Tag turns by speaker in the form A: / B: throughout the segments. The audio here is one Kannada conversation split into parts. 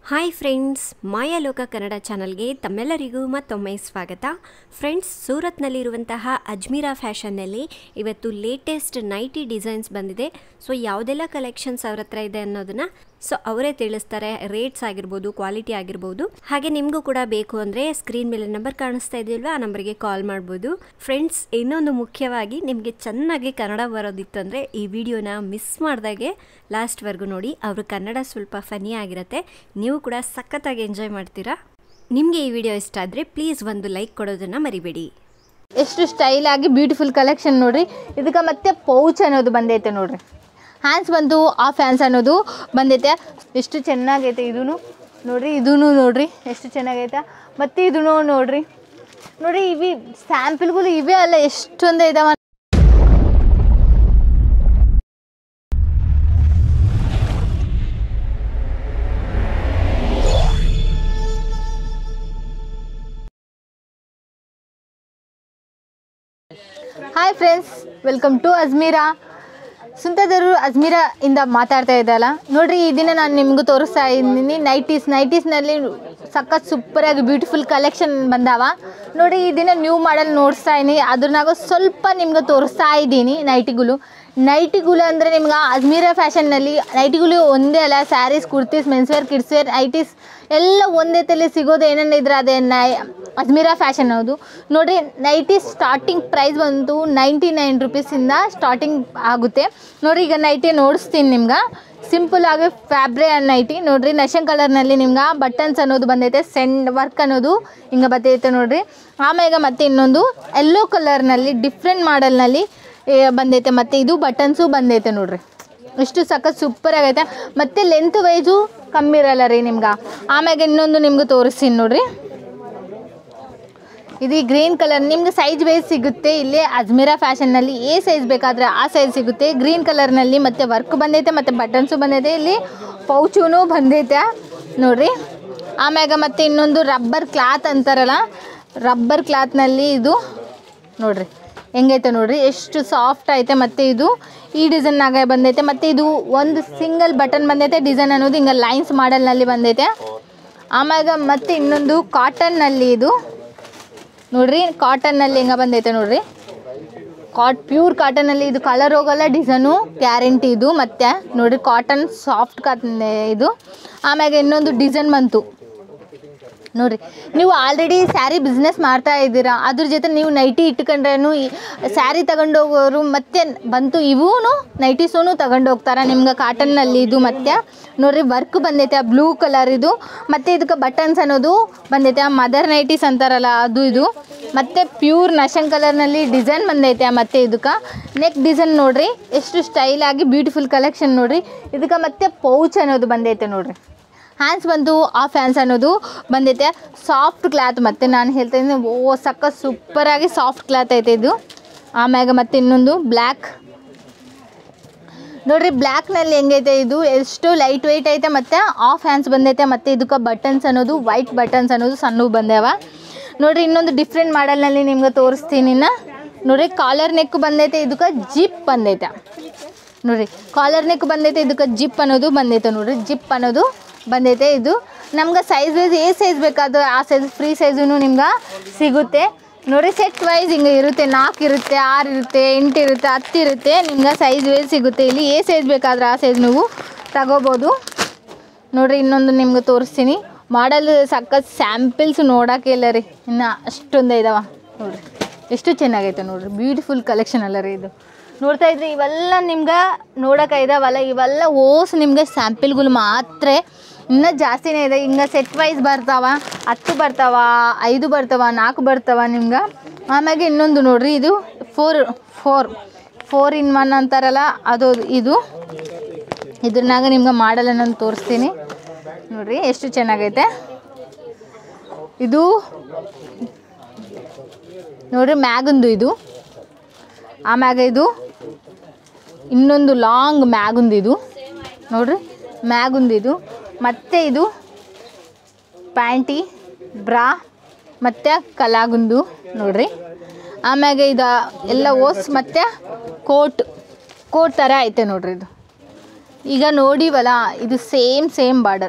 A: ಹಾಯ್ ಫ್ರೆಂಡ್ಸ್ ಮಾಯಾಲೋಕ ಕನ್ನಡ ಚಾನಲ್ಗೆ ತಮ್ಮೆಲ್ಲರಿಗೂ ಮತ್ತೊಮ್ಮೆ ಸ್ವಾಗತ ಫ್ರೆಂಡ್ಸ್ ಸೂರತ್ನಲ್ಲಿರುವಂತಹ ಅಜ್ಮೀರಾ ಫ್ಯಾಷನ್ನಲ್ಲಿ ಇವತ್ತು ಲೇಟೆಸ್ಟ್ ನೈಟಿ ಡಿಸೈನ್ಸ್ ಬಂದಿದೆ ಸೊ ಯಾವುದೆಲ್ಲ ಕಲೆಕ್ಷನ್ಸ್ ಅವ್ರ ಹತ್ರ ಇದೆ ಅನ್ನೋದನ್ನ ಸೊ ಅವರೇ ತಿಳಿಸ್ತಾರೆ ರೇಟ್ಸ್ ಆಗಿರ್ಬೋದು ಕ್ವಾಲಿಟಿ ಆಗಿರ್ಬೋದು ಹಾಗೆ ನಿಮಗೂ ಕೂಡ ಬೇಕು ಅಂದರೆ ಸ್ಕ್ರೀನ್ ಮೇಲೆ ನಂಬರ್ ಕಾಣಿಸ್ತಾ ಇದೆಯಲ್ವಾ ಆ ನಂಬರ್ಗೆ ಕಾಲ್ ಮಾಡ್ಬೋದು ಫ್ರೆಂಡ್ಸ್ ಇನ್ನೊಂದು ಮುಖ್ಯವಾಗಿ ನಿಮಗೆ ಚೆನ್ನಾಗಿ ಕನ್ನಡ ಬರೋದಿತ್ತು ಅಂದರೆ ಈ ವಿಡಿಯೋನ ಮಿಸ್ ಮಾಡ್ದಾಗೆ ಲಾಸ್ಟ್ವರೆಗೂ ನೋಡಿ ಅವರು ಕನ್ನಡ ಸ್ವಲ್ಪ ಫನಿ ಆಗಿರುತ್ತೆ ನೀವು ಕೂಡ ಸಖತ್ತಾಗಿ ಎಂಜಾಯ್ ಮಾಡ್ತೀರಾ ನಿಮಗೆ ಈ ವಿಡಿಯೋ ಇಷ್ಟ ಆದರೆ ಪ್ಲೀಸ್ ಒಂದು ಲೈಕ್ ಕೊಡೋದನ್ನು ಮರಿಬೇಡಿ
B: ಎಷ್ಟು ಸ್ಟೈಲ್ ಆಗಿ ಬ್ಯೂಟಿಫುಲ್ ಕಲೆಕ್ಷನ್ ನೋಡ್ರಿ ಇದಕ್ಕೆ ಮತ್ತೆ ಪೌಚ್ ಅನ್ನೋದು ಬಂದೈತೆ ನೋಡ್ರಿ ಹ್ಯಾಂಡ್ಸ್ ಬಂದು ಆ ಫ್ಯಾನ್ಸ್ ಅನ್ನೋದು ಬಂದೈತೆ ಎಷ್ಟು ಚೆನ್ನಾಗೈತೆ ಇದೂ ನೋಡ್ರಿ ಇದೂ ನೋಡ್ರಿ ಎಷ್ಟು ಚೆನ್ನಾಗೈತೆ ಮತ್ತೆ ಇದೂ ನೋಡ್ರಿ ನೋಡ್ರಿ ಇವಿ ಸ್ಯಾಂಪಲ್ಗಳು ಇವೇ ಅಲ್ಲ ಎಷ್ಟೊಂದೇ ಇದಾವ hi friends welcome to Ajmera ಸುಂತದರು ಅಜ್ಮೀರಾ ಇಂದ ಮಾತಾಡ್ತಾ ಇದ್ದಲ್ಲ ನೋಡ್ರಿ ಈ ದಿನ ನಾನು ನಿಮಗೂ ತೋರಿಸ್ತಾ ಇದ್ದೀನಿ ನೈಟೀಸ್ ನೈಟೀಸ್ನಲ್ಲಿ ಸಖತ್ ಸೂಪರಾಗಿ ಬ್ಯೂಟಿಫುಲ್ ಕಲೆಕ್ಷನ್ ಬಂದಾವ ನೋಡಿ ಈ ದಿನ ನ್ಯೂ ಮಾಡಲ್ ನೋಡಿಸ್ತಾ ಇದ್ದೀನಿ ಅದ್ರನಾಗ ಸ್ವಲ್ಪ ನಿಮ್ಗೆ ತೋರಿಸ್ತಾ ಇದ್ದೀನಿ ನೈಟಿಗಳು ನೈಟಿಗಳು ಅಂದರೆ ನಿಮ್ಗೆ ಅಜ್ಮೀರಾ ಫ್ಯಾಷನ್ನಲ್ಲಿ ನೈಟಿಗಳು ಒಂದೇ ಅಲ್ಲ sarees kurtis menswear kidswear nighties ಎಲ್ಲ ಒಂದೇ ತಲೆ ಸಿಗೋದು ಏನೇನು ಇದ್ರೆ ಅದೇ ನೈ ಅಜ್ಮೀರಾ ಫ್ಯಾಷನ್ ಹೌದು ನೋಡಿ ನೈಟಿ ಸ್ಟಾರ್ಟಿಂಗ್ ಪ್ರೈಸ್ ಬಂದು ನೈಂಟಿ ನೈನ್ ರುಪೀಸಿಂದ ಸ್ಟಾರ್ಟಿಂಗ್ ಆಗುತ್ತೆ ನೋಡಿರಿ ಈಗ ನೈಟಿ ನೋಡಿಸ್ತೀನಿ ನಿಮ್ಗೆ ಸಿಂಪಲ್ ಆಗಿ ಫ್ಯಾಬ್ರೆ ನೈಟಿ ನೋಡ್ರಿ ನಶನ್ ಕಲರ್ನಲ್ಲಿ ನಿಮ್ಗೆ ಬಟನ್ಸ್ ಅನ್ನೋದು ಬಂದೈತೆ ಸೆಂಡ್ ವರ್ಕ್ ಅನ್ನೋದು ಹಿಂಗೆ ಬರ್ತೈತೆ ನೋಡ್ರಿ ಆಮೇಲೆ ಮತ್ತೆ ಇನ್ನೊಂದು ಯೆಲ್ಲೋ ಕಲರ್ನಲ್ಲಿ ಡಿಫ್ರೆಂಟ್ ಮಾಡಲ್ನಲ್ಲಿ ಬಂದೈತೆ ಮತ್ತು ಇದು ಬಟನ್ಸು ಬಂದೈತೆ ನೋಡ್ರಿ ಎಷ್ಟು ಸಖತ್ ಸೂಪರ್ ಆಗೈತೆ ಮತ್ತು ಲೆಂತ್ ವೈಸು ಕಮ್ಮಿ ಇರಲ್ಲ ರೀ ನಿಮ್ಗೆ ಆಮ್ಯಾಗ ಇನ್ನೊಂದು ನಿಮ್ಗೆ ತೋರಿಸ್ತೀನಿ ನೋಡ್ರಿ ಇದು ಗ್ರೀನ್ ಕಲರ್ ನಿಮ್ಗೆ ಸೈಜ್ ವೈಸ್ ಸಿಗುತ್ತೆ ಇಲ್ಲಿ ಅಜ್ಮೀರಾ ಫ್ಯಾಷನ್ನಲ್ಲಿ ಏ ಸೈಜ್ ಬೇಕಾದರೆ ಆ ಸೈಜ್ ಸಿಗುತ್ತೆ ಗ್ರೀನ್ ಕಲರ್ನಲ್ಲಿ ಮತ್ತು ವರ್ಕ್ ಬಂದೈತೆ ಮತ್ತು ಬಟನ್ಸು ಬಂದೈತೆ ಇಲ್ಲಿ ಪೌಚೂ ಬಂದೈತೆ ನೋಡ್ರಿ ಆಮ್ಯಾಗ ಮತ್ತು ಇನ್ನೊಂದು ರಬ್ಬರ್ ಕ್ಲಾತ್ ಅಂತಾರಲ್ಲ ರಬ್ಬರ್ ಕ್ಲಾತ್ನಲ್ಲಿ ಇದು ನೋಡ್ರಿ ಹೆಂಗೈತೆ ನೋಡ್ರಿ ಎಷ್ಟು ಸಾಫ್ಟ್ ಐತೆ ಮತ್ತು ಇದು ಈ ಡಿಸೈನ್ನಾಗ ಬಂದೈತೆ ಮತ್ತು ಇದು ಒಂದು ಸಿಂಗಲ್ ಬಟನ್ ಬಂದೈತೆ ಡಿಸೈನ್ ಅನ್ನೋದು ಹಿಂಗೆ ಲೈನ್ಸ್ ಮಾಡಲ್ನಲ್ಲಿ ಬಂದೈತೆ ಆಮ್ಯಾಗ ಮತ್ತು ಇನ್ನೊಂದು ಕಾಟನ್ನಲ್ಲಿ ಇದು ನೋಡ್ರಿ ಕಾಟನ್ನಲ್ಲಿ ಹೆಂಗೆ ಬಂದೈತೆ ನೋಡ್ರಿ ಕಾಟ್ ಪ್ಯೂರ್ ಕಾಟನಲ್ಲಿ ಇದು ಕಲರ್ ಹೋಗಲ್ಲ ಡಿಸೈನು ಗ್ಯಾರಂಟಿ ಇದು ಮತ್ತು ನೋಡ್ರಿ ಕಾಟನ್ ಸಾಫ್ಟ್ ಕಾಟನ್ ಇದು ಆಮ್ಯಾಗ ಇನ್ನೊಂದು ಡಿಸೈನ್ ಬಂತು ನೋಡ್ರಿ ನೀವು ಆಲ್ರೆಡಿ ಸ್ಯಾರಿ ಬಿಸ್ನೆಸ್ ಮಾಡ್ತಾ ಇದ್ದೀರಾ ಅದ್ರ ಜೊತೆ ನೀವು ನೈಟಿ ಇಟ್ಕೊಂಡ್ರೇನು ಸ್ಯಾರಿ ತಗೊಂಡೋಗೋರು ಮತ್ತೆ ಬಂತು ಇವೂ ನೈಟೀಸೂ ತಗೊಂಡೋಗ್ತಾರೆ ನಿಮ್ಗೆ ಕಾಟನ್ನಲ್ಲಿ ಇದು ಮತ್ತೆ ನೋಡ್ರಿ ವರ್ಕ್ ಬಂದೈತೆ ಬ್ಲೂ ಕಲರ್ ಇದು ಮತ್ತು ಇದಕ್ಕೆ ಬಟನ್ಸ್ ಅನ್ನೋದು ಬಂದೈತೆ ಮದರ್ ನೈಟೀಸ್ ಅಂತಾರಲ್ಲ ಅದು ಇದು ಮತ್ತು ಪ್ಯೂರ್ ನಶನ್ ಕಲರ್ನಲ್ಲಿ ಡಿಸೈನ್ ಬಂದೈತೆ ಮತ್ತು ಇದಕ್ಕೆ ನೆಕ್ ಡಿಸೈನ್ ನೋಡ್ರಿ ಎಷ್ಟು ಸ್ಟೈಲಾಗಿ ಬ್ಯೂಟಿಫುಲ್ ಕಲೆಕ್ಷನ್ ನೋಡ್ರಿ ಇದಕ್ಕೆ ಮತ್ತೆ ಪೌಚ್ ಅನ್ನೋದು ಬಂದೈತೆ ನೋಡ್ರಿ ಹ್ಯಾಂಡ್ಸ್ ಬಂದು ಆ ಫ್ಯಾನ್ಸ್ ಅನ್ನೋದು ಬಂದೈತೆ ಸಾಫ್ಟ್ ಕ್ಲಾತ್ ಮತ್ತು ನಾನು ಹೇಳ್ತಾ ಇದ್ದೀನಿ ಓ ಸಕ್ಕ ಸೂಪರಾಗಿ ಸಾಫ್ಟ್ ಕ್ಲಾತ್ ಐತೆ ಇದು ಆಮ್ಯಾಗ ಮತ್ತು ಇನ್ನೊಂದು ಬ್ಲ್ಯಾಕ್ ನೋಡ್ರಿ ಬ್ಲ್ಯಾಕ್ನಲ್ಲಿ ಹೆಂಗೈತೆ ಇದು ಎಷ್ಟು ಲೈಟ್ ವೆಯ್ಟ್ ಐತೆ ಮತ್ತು ಆಫ್ ಹ್ಯಾಂಡ್ಸ್ ಬಂದೈತೆ ಮತ್ತು ಇದಕ್ಕೆ ಬಟನ್ಸ್ ಅನ್ನೋದು ವೈಟ್ ಬಟನ್ಸ್ ಅನ್ನೋದು ಸಣ್ಣವು ಬಂದೇವ ನೋಡ್ರಿ ಇನ್ನೊಂದು ಡಿಫ್ರೆಂಟ್ ಮಾಡಲ್ನಲ್ಲಿ ನಿಮ್ಗೆ ತೋರಿಸ್ತೀನಿ ಇನ್ನು ನೋಡ್ರಿ ಕಾಲರ್ ನೆಕ್ ಬಂದೈತೆ ಇದಕ್ಕೆ ಜಿಪ್ ಬಂದೈತೆ ನೋಡ್ರಿ ಕಾಲರ್ ನೆಕ್ ಬಂದೈತೆ ಇದಕ್ಕೆ ಜಿಪ್ ಅನ್ನೋದು ಬಂದೈತೆ ನೋಡ್ರಿ ಜಿಪ್ ಅನ್ನೋದು ಬಂದೈತೆ ಇದು ನಮ್ಗೆ ಸೈಜ್ ವೈಸ್ ಏ ಸೈಜ್ ಬೇಕಾದ್ರೆ ಆ ಸೈಜ್ ಫ್ರೀ ಸೈಜೂ ನಿಮ್ಗೆ ಸಿಗುತ್ತೆ ನೋಡಿ ಸೆಟ್ ವೈಸ್ ಹಿಂಗೆ ಇರುತ್ತೆ ನಾಲ್ಕು ಇರುತ್ತೆ ಆರು ಇರುತ್ತೆ ಎಂಟು ಇರುತ್ತೆ ಹತ್ತು ಇರುತ್ತೆ ನಿಮ್ಗೆ ಸೈಜ್ ವೈಸ್ ಸಿಗುತ್ತೆ ಇಲ್ಲಿ ಏ ಸೈಜ್ ಬೇಕಾದ್ರೆ ಆ ಸೈಜ್ ನೀವು ತಗೋಬೋದು ನೋಡಿರಿ ಇನ್ನೊಂದು ನಿಮ್ಗೆ ತೋರಿಸ್ತೀನಿ ಮಾಡಲ್ ಸಖತ್ ಸ್ಯಾಂಪಲ್ಸ್ ನೋಡೋಕೆ ಇಲ್ಲ ರೀ ಇನ್ನು ಅಷ್ಟೊಂದೇ ಇದಾವ ನೋಡಿರಿ ಎಷ್ಟು ಚೆನ್ನಾಗೈತೆ ನೋಡಿರಿ ಬ್ಯೂಟಿಫುಲ್ ಕಲೆಕ್ಷನ್ ಅಲ್ಲ ರೀ ಇದು ನೋಡ್ತಾ ಇದ್ರಿ ಇವೆಲ್ಲ ನಿಮ್ಗೆ ನೋಡೋಕೆ ಇದಾವಲ್ಲ ಇವೆಲ್ಲ ಓಸ್ ನಿಮ್ಗೆ ಸ್ಯಾಂಪಲ್ಗಳು ಮಾತ್ರ ಇನ್ನೂ ಜಾಸ್ತಿನೇ ಇದೆ ಹಿಂಗೆ ಸೆಟ್ ವೈಸ್ ಬರ್ತಾವ ಹತ್ತು ಬರ್ತಾವ ಐದು ಬರ್ತಾವ ನಾಲ್ಕು ಬರ್ತಾವ ನಿಮ್ಗೆ ಆಮ್ಯಾಗೆ ಇನ್ನೊಂದು ನೋಡ್ರಿ ಇದು four four four in one ಅಂತಾರಲ್ಲ ಅದು ಇದು ಇದ್ರನಾಗ ನಿಮ್ಗೆ ಮಾಡಲ್ಲ ನಾನು ತೋರಿಸ್ತೀನಿ ನೋಡ್ರಿ ಎಷ್ಟು ಚೆನ್ನಾಗೈತೆ ಇದು ನೋಡ್ರಿ ಮ್ಯಾಗಂದು ಇದು ಆಮ್ಯಾಗ ಇದು ಇನ್ನೊಂದು ಲಾಂಗ್ ಮ್ಯಾಗುಂದು ಇದು ನೋಡ್ರಿ ಮ್ಯಾಗುಂದು ಇದು ಮತ್ತು ಇದು ಪ್ಯಾಂಟಿ ಬ್ರಾ ಮತ್ತು ಕಲಾಗುಂದು ನೋಡ್ರಿ ಆಮ್ಯಾಗ ಇದು ಎಲ್ಲ ಓಸ್ ಮತ್ತು ಕೋಟ್ ಕೋಟ್ ಥರ ಐತೆ ನೋಡ್ರಿ ಇದು ಈಗ ನೋಡಿವಲ್ಲ ಇದು ಸೇಮ್ ಸೇಮ್ ಬಾರ್ಡರ್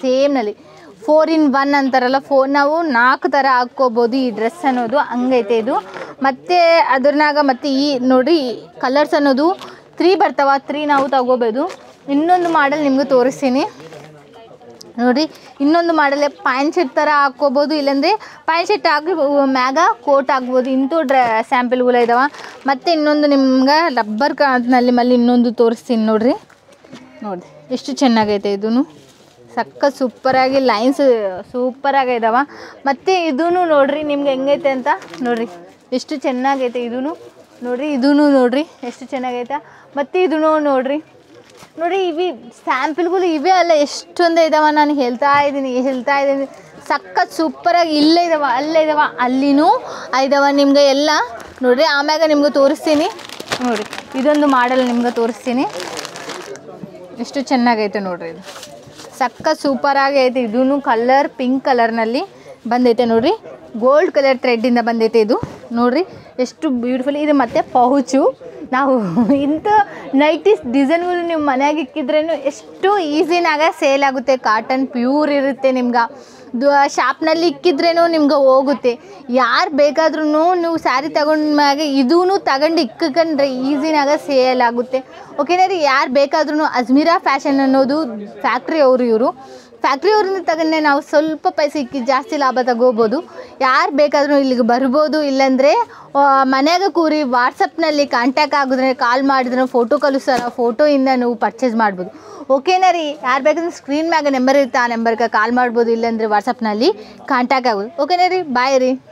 B: ಸೇಮ್ನಲ್ಲಿ ಫೋರ್ ಇನ್ ಒನ್ ಅಂತಾರಲ್ಲ ಫೋರ್ ನಾವು ನಾಲ್ಕು ಥರ ಹಾಕ್ಕೋಬೋದು ಈ ಡ್ರೆಸ್ ಅನ್ನೋದು ಹಂಗೈತೆ ಇದು ಮತ್ತು ಅದ್ರನಾಗ ಮತ್ತು ಈ ನೋಡಿ ಕಲರ್ಸ್ ಅನ್ನೋದು ತ್ರೀ ಬರ್ತಾವ ತ್ರೀ ನಾವು ತಗೋಬೋದು ಇನ್ನೊಂದು ಮಾಡಲ್ ನಿಮ್ಗೆ ತೋರಿಸ್ತೀನಿ ನೋಡಿ ಇನ್ನೊಂದು ಮಾಡಲ್ ಪ್ಯಾಂಟ್ ಶರ್ಟ್ ಥರ ಹಾಕ್ಕೋಬೋದು ಇಲ್ಲಾಂದರೆ ಪ್ಯಾಂಟ್ ಶರ್ಟ್ ಹಾಕಿ ಮ್ಯಾಗ ಕೋಟ್ ಹಾಕ್ಬೋದು ಇಂಥವು ಡ್ರ ಸ್ಯಾಂಪಲ್ಗಳು ಇದಾವೆ ಮತ್ತು ಇನ್ನೊಂದು ನಿಮ್ಗೆ ರಬ್ಬರ್ ಕಾಟ್ನಲ್ಲಿ ಮಲ್ಲಿ ಇನ್ನೊಂದು ತೋರಿಸ್ತೀನಿ ನೋಡ್ರಿ ನೋಡಿ ಎಷ್ಟು ಚೆನ್ನಾಗೈತೆ ಇದೂ ಸಕ್ಕ ಸೂಪರಾಗಿ ಲೈನ್ಸ್ ಸೂಪರಾಗಿ ಇದಾವ ಮತ್ತು ಇದೂ ನೋಡ್ರಿ ನಿಮ್ಗೆ ಹೆಂಗೈತೆ ಅಂತ ನೋಡ್ರಿ ಎಷ್ಟು ಚೆನ್ನಾಗೈತೆ ಇದೂ ನೋಡ್ರಿ ಇದೂ ನೋಡ್ರಿ ಎಷ್ಟು ಚೆನ್ನಾಗೈತೆ ಮತ್ತು ಇದೂ ನೋಡ್ರಿ ನೋಡಿ ಇವಿ ಸ್ಯಾಂಪಲ್ಗಳು ಇವೇ ಅಲ್ಲ ಎಷ್ಟೊಂದು ಇದಾವ ನಾನು ಹೇಳ್ತಾ ಇದ್ದೀನಿ ಹೇಳ್ತಾ ಇದ್ದೀನಿ ಸಖತ್ ಸೂಪರಾಗಿ ಇಲ್ಲೇ ಇದಾವ ಅಲ್ಲೇ ಇದಾವ ಅಲ್ಲಿನೂ ಇದಾವ ನಿಮ್ಗೆ ಎಲ್ಲ ನೋಡ್ರಿ ಆಮ್ಯಾಗ ನಿಮ್ಗೆ ತೋರಿಸ್ತೀನಿ ನೋಡಿರಿ ಇದೊಂದು ಮಾಡಲ್ ನಿಮ್ಗೆ ತೋರಿಸ್ತೀನಿ ಎಷ್ಟು ಚೆನ್ನಾಗೈತೆ ನೋಡ್ರಿ ಇದು ಸಕ್ಕ ಸೂಪರಾಗಿ ಐತೆ ಇದೂ ಕಲರ್ ಪಿಂಕ್ ಕಲರ್ನಲ್ಲಿ ಬಂದೈತೆ ನೋಡ್ರಿ ಗೋಲ್ಡ್ ಕಲರ್ ಥ್ರೆಡ್ಡಿಂದ ಬಂದೈತೆ ಇದು ನೋಡ್ರಿ ಎಷ್ಟು ಬ್ಯೂಟಿಫುಲ್ ಇದು ಮತ್ತೆ ಪೌಚು ನಾವು ಇಂಥ ನೈಟೀಸ್ ಡಿಸೈನ್ಗಳು ನೀವು ಮನೆಯಾಗ ಇಕ್ಕಿದ್ರೇನು ಎಷ್ಟು ಈಸಿನಾಗ ಸೇಲ್ ಆಗುತ್ತೆ ಕಾಟನ್ ಪ್ಯೂರ್ ಇರುತ್ತೆ ನಿಮ್ಗೆ ಶಾಪ್ನಲ್ಲಿ ಇಕ್ಕಿದ್ರೇನು ನಿಮ್ಗೆ ಹೋಗುತ್ತೆ ಯಾರು ಬೇಕಾದ್ರೂ ನೀವು ಸ್ಯಾರಿ ತಗೊಂಡ್ಮ್ಯಾಗೆ ಇದೂ ತಗೊಂಡು ಇಕ್ಕಂಡ್ರೆ ಈಸಿನಾಗ ಸೇಲ್ ಆಗುತ್ತೆ ಓಕೆನಾ ರೀ ಯಾರು ಬೇಕಾದ್ರೂ ಅಜ್ಮೀರಾ ಫ್ಯಾಷನ್ ಅನ್ನೋದು ಫ್ಯಾಕ್ಟ್ರಿ ಅವರು ಇವರು ಫ್ಯಾಕ್ಟ್ರಿ ಅವ್ರಿಂದ ತಗೊಂಡೆ ನಾವು ಸ್ವಲ್ಪ ಪೈಸೆ ಇಕ್ಕಿ ಜಾಸ್ತಿ ಲಾಭ ತಗೋಬೋದು ಯಾರು ಬೇಕಾದ್ರೂ ಇಲ್ಲಿಗೆ ಬರ್ಬೋದು ಇಲ್ಲಾಂದರೆ ಮನ್ಯಾಗ ಕೂರಿ ವಾಟ್ಸಪ್ನಲ್ಲಿ ಕಾಂಟ್ಯಾಕ್ಟ್ ಆಗಿದ್ರೆ ಕಾಲ್ ಮಾಡಿದ್ರೆ ಫೋಟೋ ಕಳಿಸ್ತಾರ ಫೋಟೋಯಿಂದ ನೀವು ಪರ್ಚೇಸ್ ಮಾಡ್ಬೋದು ಓಕೆನಾ ರೀ ಯಾರು ಬೇಕಂದ್ರೆ ಸ್ಕ್ರೀನ್ ಮ್ಯಾಗ ನಂಬರ್ ಇರುತ್ತೆ ಆ ನಂಬರ್ಗೆ ಕಾಲ್ ಮಾಡ್ಬೋದು ಇಲ್ಲಾಂದರೆ ವಾಟ್ಸಪ್ನಲ್ಲಿ ಕಾಂಟ್ಯಾಕ್ಟ್ ಆಗೋದು ಓಕೆನಾ ರೀ ಬಾಯ್ ರೀ